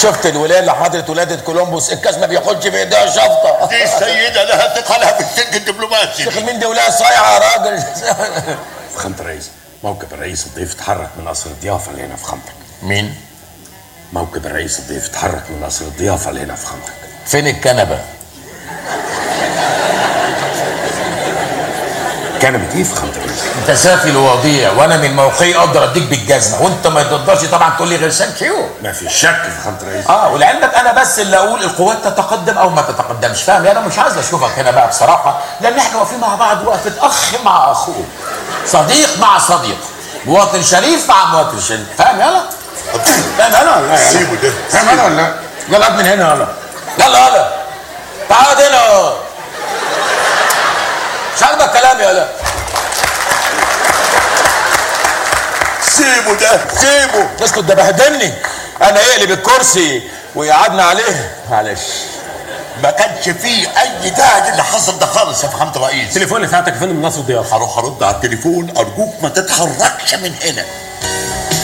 شفت الولايه اللي حضرت ولاده كولومبوس الكاس ما بياخدش في ايديها شفطه دي السيدة لها ثقلها في السلك الدبلوماسي شيخ مين دي ولايه صايعه يا راجل فخامة الرئيس موكب الرئيس الضيف اتحرك من قصر الضيافة اللي هنا في خامتك مين؟ موكب الرئيس الضيف اتحرك من قصر الضيافة اللي هنا في خامتك فين الكنبه؟ كنبة ايه فخامة الرئيس؟ انت سافل ووضيع وانا من موقعي اقدر اديك بالجزمه وانت ما تقدرش طبعا تقول لي غير ثانك يو ما في شك فخامة الرئيس اه ولعلمك انا بس اللي اقول القوات تتقدم او ما تتقدمش فاهم انا مش عايز اشوفك هنا بقى بصراحه لان احنا واقفين مع بعض وقفه اخ مع اخوه صديق مع صديق مواطن شريف مع مواطن شريف فاهم يلا فاهم يلا ولا لا؟ سيبه ده فاهم يلا ولا لا؟ يلا قعد من هنا يلا يلا يلا تعال هنا مش عاجبك كلامي يلا سيبه ده سيبه اسكت ده بهدلني انا اقلب الكرسي ويقعدنا عليه معلش ما كانش فيه اي داعي اللي حصل ده خالص يا فخامة الرئيس التليفون اللي ساعتك يا فندم من قصر الضيافة هروح ارد على التليفون ارجوك ما تتحركش من هنا